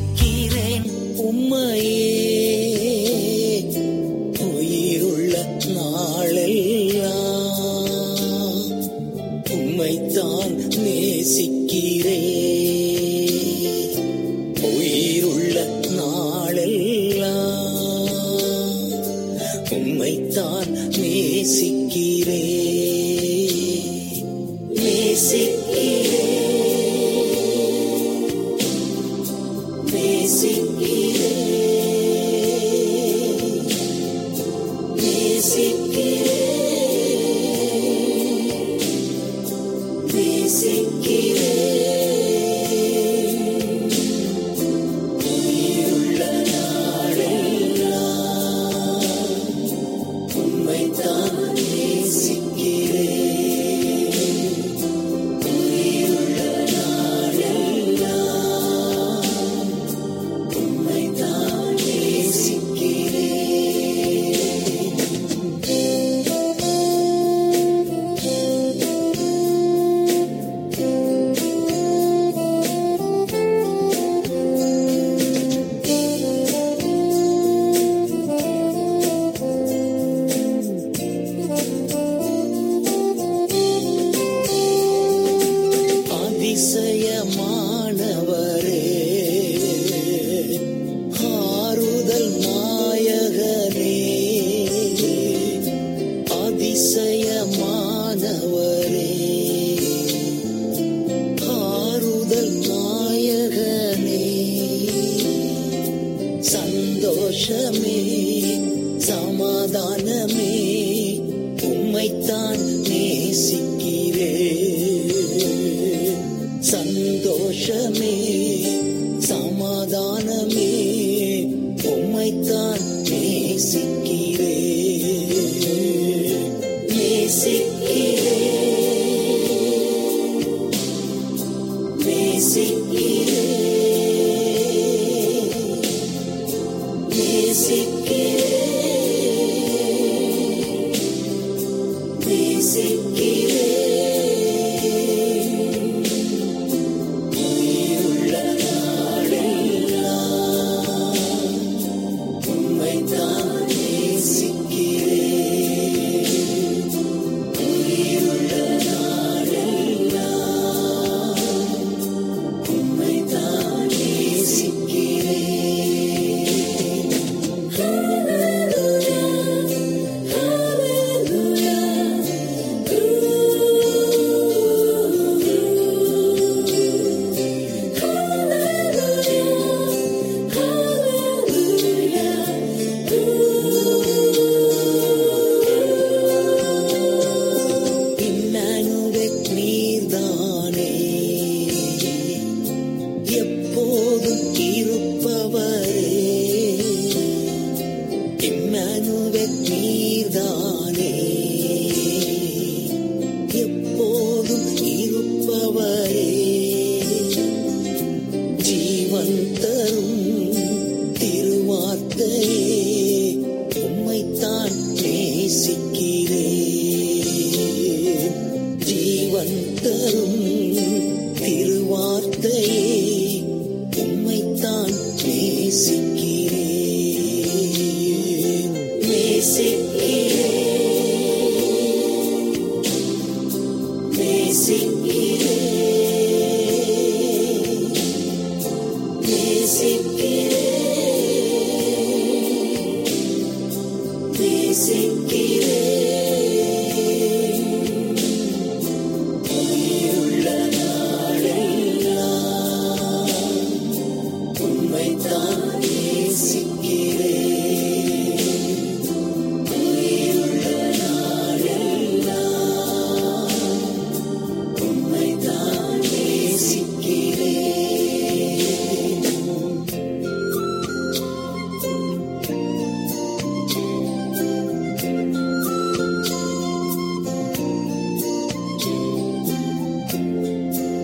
நேசிக்கிறேன் உம்மையே உயிருள்ள நாளெல்லாம் உம்மைத்தான் நேசிக்கிறேன் உயிருள்ள நாளெல்லாம் உம்மைத்தான் நேசிக்கிறேன் நேசிக்கிறேன் நேசிக்கிறேன் நேசிக்கிறேன் நேசிக்கிறேன் உயிருள்ள நாளெல்லாம் உம்மைத்தான் நேசிக்கிறேன் உயிருள்ள நாளெல்லாம் உம்மைத்தான் நேசிக்கிறேன் அதிசயமானவரே ஆறுதல் நாயகனே அதிசயமானவரே ஆறுதல் நாயகனே சந்தோஷமே சமாதானமே உம்மைத்தான் நேசிக்கிறேன் சந்தோஷமே சமாதானமே உம்மைத்தான் நேசிக்கிறேன் நேசிக்கிறேன் நேசிக்கிறேன் நேசிக்கிறேன் நேசிக்கிறேன் உயிருள்ள நாளெல்லாம் உம்மைத்தான் நேசிக்கிறேன் உயிருள்ள நாளெல்லாம் உம்மைத்தான் நேசிக்கிறேன் இம்மானுவேல் நீர்தானே எப்போதும் இருப்பவரே இம்மானுவேல் நீர்தானே எப்போதும் இருப்பவரே ஜீவன் தரும் திருவார்த்தையே உம்மைத்தான் நேசிக்கிறேன் ஜீவன் தரும் திருவார்த்தையே உம்மைத்தான் நேசிக்கிறேன் நேசிக்கிறேன் நேசிக்கிறேன் நேசிக்கிறேன் நேசிக்கிறேன் உயிருள்ள நாளெல்லாம் உம்மைத்தான் நேசிக்கிறேன் உயிருள்ள நாளெல்லாம் உம்மைத்தான் நேசிக்கிறேன்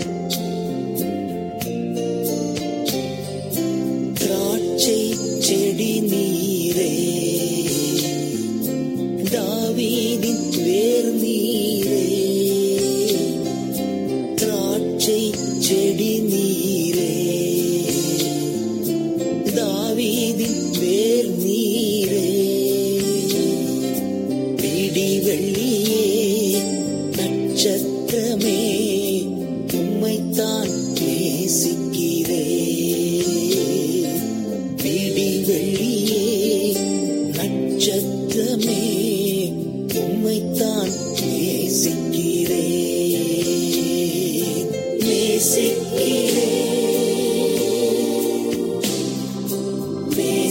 திராட்சை செடி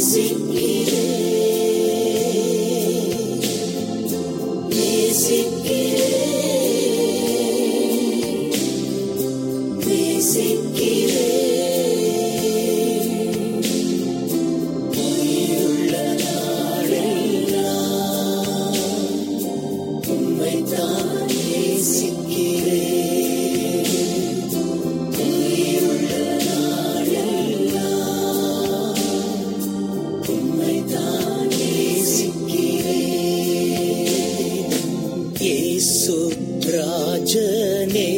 இயேசு ராஜனே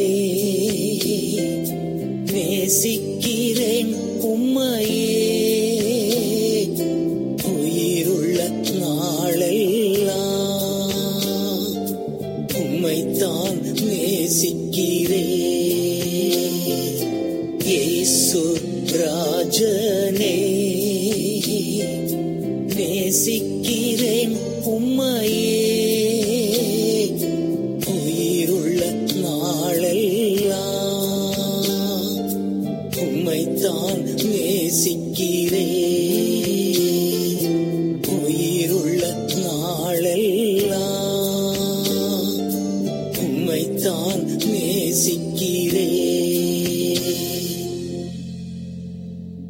நேசிக்கிறேன் உம்மையே உயிருள்ள நாளெல்லாம் உம்மைத்தான் நேசிக்கிறேன் இயேசு ராஜனே நேசிக்கிறேன் உம்மையே உயிருள்ள நாளெல்லாம் உம்மைத்தான் நேசிக்கிறேன்